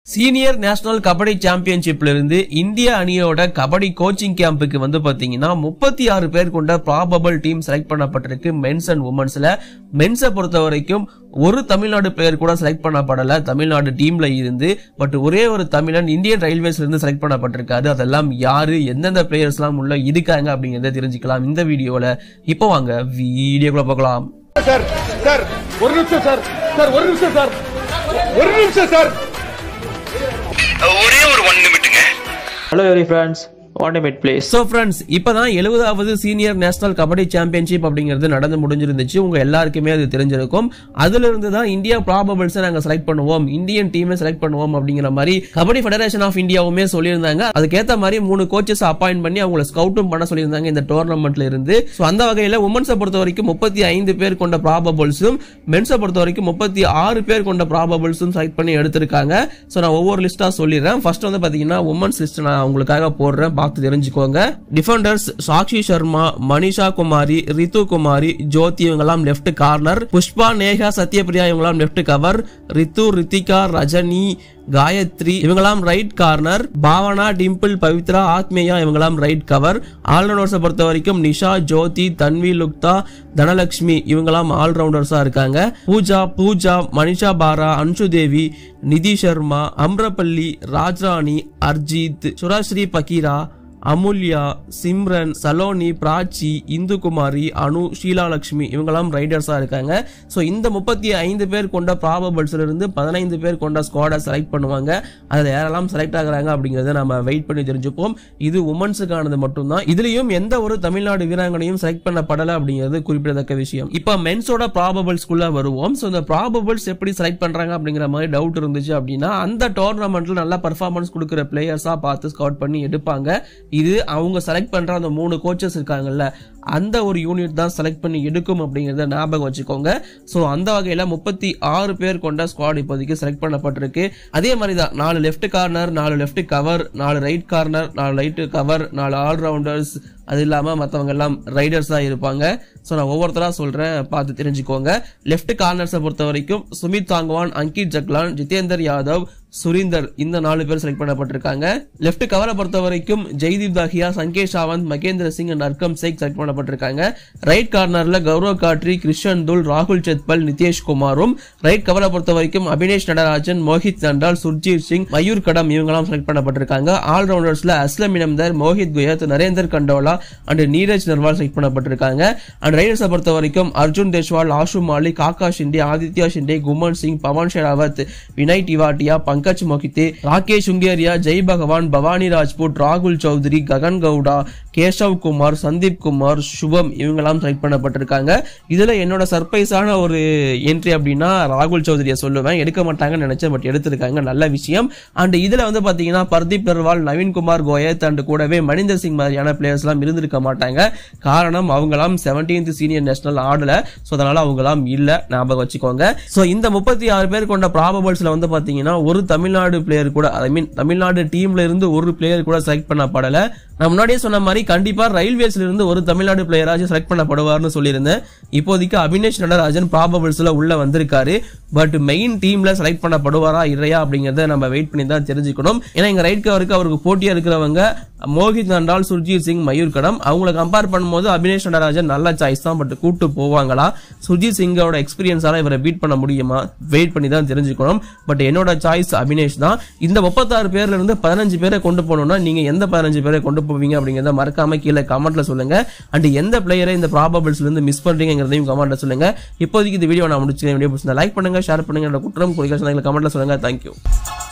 Senior national kabaddi சாம்பியன்ஷிப்ல இருந்து இந்திய அணியோட கபடி கோச்சிங் கேம்புக்கு வந்து பாத்தீங்கன்னா முப்பத்தி ஆறு பேர் கொண்ட ப்ராபபிள் டீம் செலக்ட் பண்ணப்பட்டிருக்கு மென்ஸ் அண்ட் உமன்ஸ்ல மென்ஸை பொறுத்த வரைக்கும் ஒரு தமிழ்நாடு பிளேயர் கூட செலக்ட் பண்ணப்படல தமிழ்நாடு டீம்ல இருந்து பட் ஒரே ஒரு தமிழன் இந்தியன் ரயில்வேஸ்ல இருந்து செலக்ட் பண்ணப்பட்டிருக்காரு அதெல்லாம் யாரு எந்தெந்த பிளேயர்ஸ் எல்லாம் உள்ள இருக்காங்க அப்படிங்கறத தெரிஞ்சுக்கலாம் இந்த வீடியோல இப்போ வாங்க வீடியோக்குள்ள பார்க்கலாம் சார் சார் ஒரு நிமிஷம் சார் சார் ஒரு நிமிஷம் சார் ஒரு நிமிஷம் சார் ஒரே ஒரு ஒன் நிமிட்டுங்க Hello every friends, one minute please. So friends இப்போதான் எழுபதாவது சீனியர் நேஷனல் கபடி சாம்பியன்ஷிப் அப்படிங்கிறது நடந்து முடிஞ்சிருந்துச்சு உங்க எல்லாருக்குமே அது தெரிஞ்சிருக்கும் அதுல இருந்து தான் இந்தியா ப்ராபபிள்ஸை நாங்கள் செலக்ட் பண்ணுவோம் இந்தியன் டீமை செலக்ட் பண்ணுவோம் அப்படிங்கிற மாதிரி கபடி ஃபெடரேஷன் ஆஃப் இந்தியாவுமே சொல்லியிருந்தாங்க அதுக்கேற்ற மாதிரி மூணு கோச்சஸ் அப்பாயிண்ட் பண்ணி அவங்கள ஸ்கவுட்டும் பண்ண சொல்லியிருந்தாங்க இந்த டோர்னமெண்ட்ல இருந்து ஸோ அந்த வகையில் உமன்ஸை பொறுத்த வரைக்கும் முப்பத்தி ஐந்து பேர் கொண்ட ப்ராபபிள்ஸும் மென்ஸை பொறுத்த வரைக்கும் முப்பத்தி ஆறு பேர் கொண்ட ப்ராபபிள்ஸும் செலக்ட் பண்ணி எடுத்திருக்காங்க ஸோ நான் ஒவ்வொரு லிஸ்டா சொல்லிடுறேன் ஃபர்ஸ்ட் வந்து பாத்தீங்கன்னா உமன்ஸ் லிஸ்ட் நான் உங்களுக்காக போடுறேன் பார்த்து தெரிஞ்சுக்கோங்க டிஃபெண்டர்ஸ் சாக்ஷி சர்மா மனிஷா குமாரி ரித்து குமாரி ஜோதி இவங்கெல்லாம் லெஃப்ட் கார்னர் புஷ்பா நேகா சத்யபிரியா இவங்கெல்லாம் லெஃப்ட் கவர் ரித்து ரித்திகா ரஜினி காயத்ரி இவங்கெல்லாம் ரைட் கார்னர் பாவனா டிம்பிள் பவித்ரா ஆத்மேயா இவங்கெல்லாம் ரைட் கவர் ஆல்ரவுண்டர்ஸை பொறுத்த வரைக்கும் நிஷா ஜோதி தன்வி லுக்தா தனலட்சுமி இவங்கெல்லாம் ஆல்ரவுண்டர்ஸா இருக்காங்க பூஜா பூஜா மனிஷா பாரா அன்சு தேவி நிதி சர்மா அம்ரபள்ளி ராஜ்ராணி அர்ஜித் சுராஸ்ரீ பக்கீரா அமுல்யா சிம்ரன் சலோனி பிராச்சி இந்துகுமாரி அனு ஷீலாலட்சுமி இவங்கெல்லாம் ரைடர்ஸா இருக்காங்க ஸோ இந்த முப்பத்தி ஐந்து பேர் கொண்ட ப்ராபபிள்ஸ்ல இருந்து பதினைந்து பேர் கொண்ட ஸ்குவாடை செலக்ட் பண்ணுவாங்க அதில் யாரெல்லாம் செலக்ட் ஆகுறாங்க அப்படிங்கறத நம்ம வெயிட் பண்ணி தெரிஞ்சுப்போம் இது உமன்ஸுக்கானது மட்டும்தான் இதுலயும் எந்த ஒரு தமிழ்நாடு வீராங்கனையும் செலக்ட் பண்ணப்படலை அப்படிங்கிறது குறிப்பிடத்தக்க விஷயம் இப்போ மென்ஸோட ப்ராபபிள்ஸ்குள்ள வருவோம் ஸோ இந்த ப்ராபபிள்ஸ் எப்படி செலக்ட் பண்றாங்க அப்படிங்கிற மாதிரி டவுட் இருந்துச்சு அப்படின்னா அந்த டோர்னமெண்ட்ல நல்ல பர்ஃபார்மன்ஸ் கொடுக்குற பிளேயர்ஸா பார்த்து ஸ்கவுட் பண்ணி எடுப்பாங்க இது அவங்க செலக்ட் பண்ற அந்த மூணு கோச்சஸ் இருக்காங்கல்ல அந்த ஒரு யூனிட் தான் செலக்ட் பண்ணி எடுக்கும் அப்படிங்கறத ஞாபகம் வச்சுக்கோங்க ஸோ அந்த வகையில முப்பத்தி ஆறு பேர் கொண்ட ஸ்குவாட் இப்போதைக்கு செலக்ட் பண்ணப்பட்டிருக்கு அதே மாதிரி தான் நாலு லெஃப்ட் கார்னர் நாலு லெஃப்ட் கவர் நாலு ரைட் கார்னர் நாலு ரைட் கவர் நாலு ஆல்ரவுண்டர்ஸ் அது இல்லாம மற்றவங்க எல்லாம் ரைடர்ஸ் தான் இருப்பாங்க ஸோ நான் ஒவ்வொருத்தரா சொல்றேன் பார்த்து தெரிஞ்சுக்கோங்க லெஃப்ட் கார்னர்ஸை பொறுத்த வரைக்கும் சுமித் தாங்கவான் அங்கித் ஜக்லான் ஜிதேந்தர் யாதவ் சுரீந்தர் இந்த நாலு பேர் செலக்ட் பண்ணப்பட்டிருக்காங்க லெஃப்ட் கவரை பொறுத்த வரைக்கும் ஜெய்தீப் தாஹியா சங்கேஷ் சாவந்த் மகேந்திர சிங் அண்ட் அர்க்கம் சேக் செலக்ட் பண்ணப்பட்டிருக்காங்க ரைட் கார்னர்ல கௌரவ் காட்ரி கிருஷன் துல் ராகுல் செத்பல் நிதேஷ் குமாரும் ரைட் கவரை பொறுத்த வரைக்கும் அபினேஷ் நடராஜன் மோஹித் நண்டால் சுர்ஜீத் சிங் மயூர் கடம் இவங்கெல்லாம் செலக்ட் பண்ணப்பட்டிருக்காங்க ஆல்ரவுண்டர்ஸ்ல அஸ்லம் இனம்தர் மோஹித் குயத் நரேந்தர் கண்டோலா அண்ட் நீரஜ் நர்வால் செலக்ட் பண்ணப்பட்டிருக்காங்க அண்ட் ரைடர்ஸை பொறுத்த வரைக்கும் அர்ஜுன் தேஷ்வால் ஆஷு மாலிக் ஆகாஷ் ஷிண்டே ஆதித்யா ஷிண்டே குமன் சிங் பவன் ஷெராவத் வினய் டிவாட்டியா பங்கஜ் மொஹித்தே ராகேஷ் உங்கேரியா ஜெய் பகவான் பவானி ராஜ்புட் ராகுல் சௌத்ரி ககன் கவுடா கேஷவ் குமார் சந்தீப் குமார் சுபம் இவங்கெல்லாம் செலக்ட் பண்ணப்பட்டிருக்காங்க இதுல என்னோட சர்ப்ரைஸான ஒரு என்ட்ரி அப்படின்னா ராகுல் சௌத்ரியை சொல்லுவேன் எடுக்க மாட்டாங்கன்னு நினைச்சேன் பட் எடுத்திருக்காங்க நல்ல விஷயம் அண்ட் இதுல வந்து பாத்தீங்கன்னா பர்தீப் நர்வால் நவீன்குமார் கோயத் அண்ட் கூடவே மணிந்தர் சிங் மாதிரியான பிளேயர்ஸ் எல்லாம் இருந்திருக்க மாட்டாங்க காரணம் அவங்களாம் செவன்டீன்த் சீனியர் நேஷனல் ஆடல ஸோ அதனால அவங்களாம் இல்ல ஞாபகம் வச்சுக்கோங்க ஸோ இந்த முப்பத்தி ஆறு பேர் கொண்ட ப்ராபபிள்ஸ்ல வந்து பாத்தீங்கன்னா ஒரு தமிழ்நாடு பிளேயர் கூட ஐ மீன் தமிழ்நாடு டீம்ல இருந்து ஒரு பிளேயர் கூட செலக்ட் பண்ணப்படல நான் முன்னாடியே சொன்ன மாதிரி கண்டிப்பா ரயில்வேஸ்ல இருந்து ஒரு தமிழ்நாடு பிளேயராச்சும் செலக்ட் பண்ணப்படுவார்னு சொல்லியிருந்தேன் இப்போதைக்கு அபினேஷ் நடராஜன் ப்ராபபிள்ஸ்ல உள்ள வந்திருக்காரு பட் மெயின் டீம்ல செலக்ட் பண்ணப்படுவாரா இல்லையா அப்படிங்கறத நம்ம வெயிட் பண்ணி தான் தெரிஞ்சுக்கணும் ஏன்னா எங்க ரைட் கவருக்கு அவருக்கு போட்டியா இருக்கிறவங்க மோஹித் நண்டால் சுர்ஜீத் சிங் மயூர் கடம் அவங்கள கம்பேர் பண்ணும்போது அபினேஷ் நடராஜன் நல்ல சாய்ஸ் தான் பட் கூட்டு போவாங்களா சுர்ஜித் சிங்கோட எக்ஸ்பீரியன்ஸால இவரை பீட் பண்ண முடியுமா வெயிட் பண்ணி தான் தெரிஞ்சுக்கணும் பட் என்னோட சாய்ஸ் அபினேஷ் தான் இந்த முப்பத்தாறு பேர்ல இருந்து பதினஞ்சு பேரை கொண்டு போகணும்னா நீங்க எந்த பதினஞ்சு பேரை கொண்டு போவீங்க அப்படிங்கறத மறக்காம கீழே கமெண்ட்ல சொல்லுங்க அண்ட் எந்த பிளேயரை இந்த ப்ராபபிள்ஸ்ல இருந்து மிஸ் பண்றீங்கிறதையும் கமெண்ட்ல சொல்லுங்க இப்போதைக்கு இந்த வீடியோ நான் முடிச்சு வீடியோ லைக் பண்ணுங்க ஷேர் பண்ணுங்க என்னோட குற்றம் குறைகள் கமெண்ட்ல சொல்லுங்க தேங்க்யூ